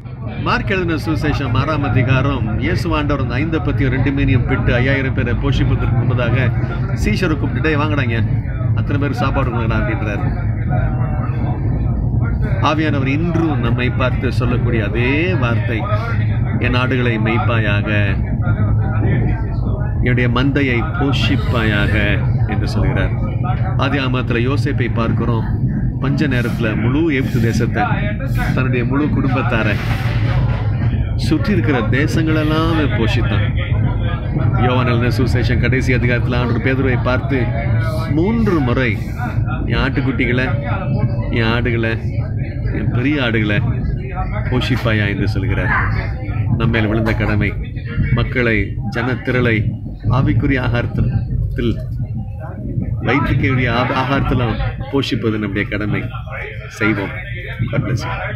Mark எழுதின சுவிசேஷம் ஆறாம் அதிகாரம் இயேசுவாண்டவர் அந்த ஐந்தை பத்தியும் ரெண்டு மீனியும் பிட்டு ஐயாயிரம் பேரை போஷிப்பதற்கு முன்பதாக சீஷரை கூப்பிட்டுட்டே வாங்கினாங்க அத்தனை பேர் சாப்பாடு கொடுக்குறேன் அப்படின்றாரு ஆவியானவர் இன்றும் நம்மை பார்த்து சொல்லக்கூடிய அதே வார்த்தை என் ஆடுகளை மெய்ப்பாயாக என்னுடைய மந்தையை போஷிப்பாயாக என்று சொல்கிறார் ஆதி ஆமத்தில் யோசேப்பை பார்க்கிறோம் பஞ்ச நேரத்தில் முழு எகிப்து தேசத்தை தன்னுடைய முழு குடும்பத்தாரை சுற்றி இருக்கிற தேசங்களெல்லாம் அவன் போஷித்தான் யோவானல் சுசேஷன் கடைசி அதிகாரத்தில் ஆண்டு பேதுருவை பார்த்து மூன்று முறை என் ஆட்டுக்குட்டிகளை என் ஆடுகளை என் பெரிய ஆடுகளை போஷிப்பாயா என்று சொல்கிறார் நம்மேல் விழுந்த கடமை மக்களை ஜனத்திரளை ஆவிக்குரிய ஆகாரத்தில் வயிற்றுக்கு ஆகாரத்தில் போஷிப்பது நம்முடைய கடமை செய்வோம் God bless you.